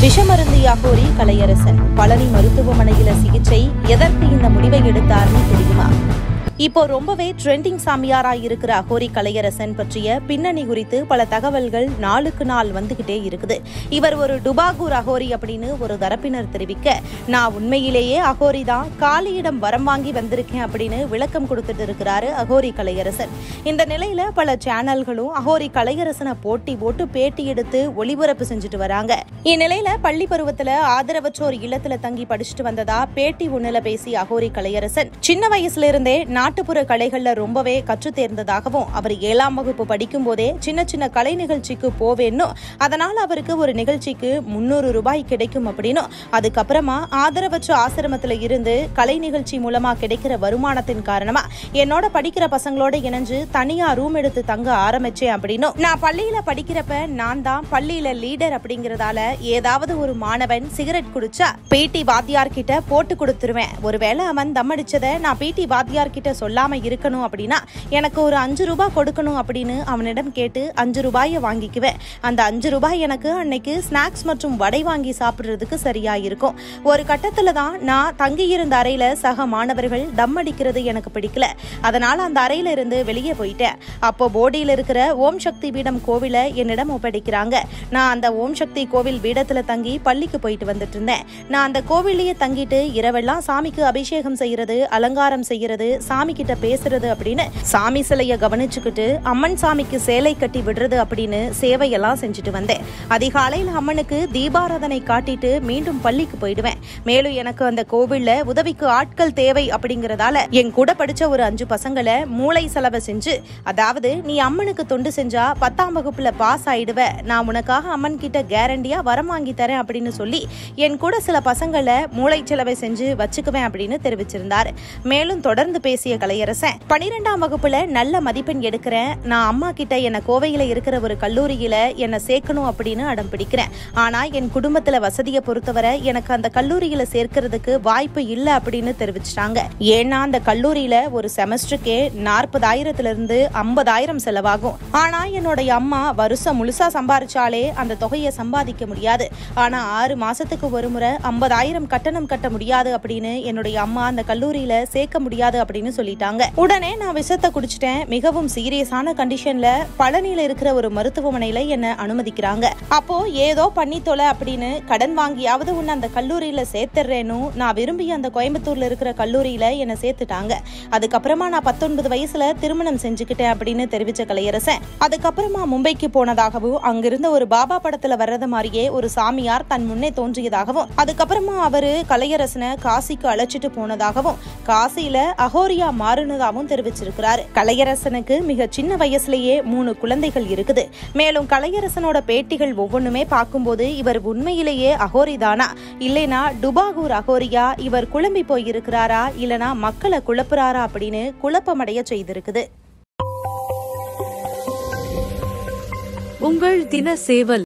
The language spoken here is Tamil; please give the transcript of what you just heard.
விஷமருந்திய அகோரி கலையரசன் பழனி மருத்துவமனையில சிகிச்சை எதற்கு இந்த முடிவை எடுத்தார்னு தெரியுமா இப்போ ரொம்பவே ட்ரெண்டிங் சாமியாரா இருக்கிற அகோரி கலையரசன் பற்றிய பின்னணி குறித்து பல தகவல்கள் நாளுக்கு நாள் வந்துகிட்டே இருக்குது இவர் ஒரு டுபாகூர் அகோரி அப்படின்னு ஒரு தரப்பினர் தெரிவிக்க நான் உண்மையிலேயே அகோரி தான் காலியிடம் வரம் வாங்கி வந்திருக்கேன் அப்படின்னு விளக்கம் கொடுத்துட்டு இருக்கிறாரு அகோரி கலையரசன் இந்த நிலையில பல சேனல்களும் அகோரி கலையரசனை போட்டி போட்டு பேட்டி எடுத்து ஒளிபரப்பு செஞ்சுட்டு வராங்க இந்நிலையில பள்ளி பருவத்துல ஆதரவற்றோர் இல்லத்துல தங்கி படிச்சுட்டு வந்ததா பேட்டி ஒண்ணுல பேசிய அகோரி கலையரசன் சின்ன வயசுல இருந்தே நாட்டுப்புற கலைகள்ல ரொம்பவே கற்று தேர்ந்ததாகவும் அவர் ஏழாம் வகுப்பு படிக்கும் போதே சின்ன சின்ன கலை நிகழ்ச்சிக்கு போவேன்னும் அதனால அவருக்கு ஒரு நிகழ்ச்சிக்கு முன்னூறு ரூபாய் கிடைக்கும் அப்படின்னும் அதுக்கப்புறமா ஆதரவற்ற ஆசிரமத்துல இருந்து கலை நிகழ்ச்சி மூலமா கிடைக்கிற வருமானத்தின் காரணமா என்னோட படிக்கிற பசங்களோட இணைஞ்சு தனியா ரூம் எடுத்து தங்க ஆரம்பிச்சேன் அப்படின்னும் நான் பள்ளியில படிக்கிறப்ப நான் தான் பள்ளியில லீடர் அப்படிங்கறதால ஏதாவது ஒரு மாணவன் சிகரெட் குடிச்சா பிடி வாத்தியார் கிட்ட போட்டு கொடுத்துருவேன் ஒருவேளை அவன் தம் அடிச்சதை நான் பிடி வாத்தியார் கிட்ட சொல்லாம இருக்கணும் அப்படின்னா எனக்கு ஒரு அஞ்சு ரூபாய் கொடுக்கணும் அப்படின்னு அவனிடம் கேட்டு அஞ்சு ரூபாயை வாங்கிக்குவேன் அந்த அஞ்சு ரூபாய் எனக்கு அன்னைக்கு ஸ்நாக்ஸ் மற்றும் வடை வாங்கி சாப்பிடுறதுக்கு சரியா இருக்கும் ஒரு கட்டத்துல தான் நான் தங்கியிருந்த அறையில சக மாணவர்கள் தம் அடிக்கிறது எனக்கு பிடிக்கல அதனால அந்த அறையில இருந்து வெளியே போயிட்டேன் அப்போ போடியில் இருக்கிற ஓம் சக்தி பீடம் கோவில என்னிடம் ஒப்படைக்கிறாங்க நான் அந்த ஓம் சக்தி கோவில் பீடத்துல தங்கி பள்ளிக்கு போயிட்டு வந்துட்டு இருந்தேன் நான் அந்த கோவிலையே தங்கிட்டு இரவெல்லாம் சாமிக்கு அபிஷேகம் செய்யறது அலங்காரம் செய்யறது சாமி கிட்ட பேசுறது அப்படின்னு சாமி சிலைய கவனிச்சுக்கிட்டு அம்மன் சாமிக்கு சேலை கட்டி விடுறது அப்படின்னு சேவையெல்லாம் செஞ்சுட்டு வந்தேன் அதிகாலையில் அம்மனுக்கு தீபாராதனை காட்டிட்டு மீண்டும் பள்ளிக்கு போயிடுவேன் மேலும் எனக்கு அந்த கோவில்ல உதவிக்கு ஆட்கள் தேவை அப்படிங்கறதால என் கூட படிச்ச ஒரு அஞ்சு பசங்களை மூளை செலவை செஞ்சு அதாவது நீ அம்மனுக்கு தொண்டு செஞ்சா பத்தாம் வகுப்புல பாஸ் ஆயிடுவ நான் உனக்காக அம்மன் கிட்ட கேரண்டியா வரம் வாங்கி தரேன் அப்படின்னு சொல்லி என் கூட சில பசங்களை மூளை செலவை செஞ்சு வச்சுக்குவேன் அப்படின்னு தெரிவிச்சிருந்தாரு மேலும் தொடர்ந்து பேசிய கலையரசன் பனிரெண்டாம் வகுப்புல நல்ல மதிப்பெண் எடுக்கிறேன் நான் அம்மா கிட்ட என்ன கோவையில இருக்கிற ஒரு கல்லூரியில என்ன சேர்க்கணும் அப்படின்னு அடம் பிடிக்கிறேன் ஆனா என் குடும்பத்துல வசதியை பொறுத்தவரை எனக்கு அந்த கல்லூரியில சேர்க்கறதுக்கு வாய்ப்பு இல்ல அப்படின்னு தெரிவிச்சிட்டாங்க ஏன்னா அந்த கல்லூரியில ஒரு செமஸ்டருக்கே நாற்பதாயிரத்துல இருந்து ஐம்பதாயிரம் செலவாகும் ஆனா என்னுடைய அம்மா வருஷம் முழுசா சம்பாரிச்சாலே அந்த தொகையை சம்பாதிக்க முடியாது ஆனா ஆறு மாசத்துக்கு ஒரு முறை ஐம்பதாயிரம் கட்டணம் கட்ட முடியாது அப்படின்னு என்னுடைய அம்மா அந்த கல்லூரியில சேர்க்க முடியாது அப்படின்னு சொல்லிட்டாங்க உடனே நான் விஷத்தை குடிச்சிட்டேன் மிகவும் சீரியஸான கண்டிஷன்ல பழனியில இருக்கிற ஒரு மருத்துவமனையில என்ன அனுமதிக்கிறாங்க அப்போ ஏதோ பண்ணி தொலை அப்படின்னு கடன் வாங்கியாவது உன்னை அந்த கல்லூரியில சேர்த்துறேன்னு நான் விரும்பி அந்த கோயம்புத்தூர்ல இருக்கிற கல்லூரியில என்ன சேர்த்துட்டாங்க அதுக்கப்புறமா நான் பத்தொன்பது வயசுல திருமணம் செஞ்சுக்கிட்டேன் அப்படின்னு தெரிவிச்ச கலையரசன் அதுக்கப்புறமா மும்பைக்கு போனதாகவும் அங்கிருந்த ஒரு பாபா படத்துல வர்றது மாதிரியே ஒரு சாமியார் தன் முன்னே தோன்றியதாகவும் அதுக்கப்புறமா அவரு கலையரசனை காசிக்கு அழைச்சிட்டு போனதாகவும் காசியில அகோரியா மாறுனதாகவும் தெரிவிச்சிருக்கிறாரு கலையரசனுக்கு மிக சின்ன வயசுலயே மூணு குழந்தைகள் இருக்குது மேலும் கலையரசனோட பேட்டிகள் ஒவ்வொன்றுமே பார்க்கும்போது இவர் உண்மையிலேயே அகோரிதானா இல்லைனா டுபாகூர் அகோரியா இவர் குழம்பி போய் இருக்கிறாரா இல்லனா மக்களை குழப்புறாரா அப்படின்னு குழப்பமடைய செய்திருக்குது உங்கள் தின சேவல்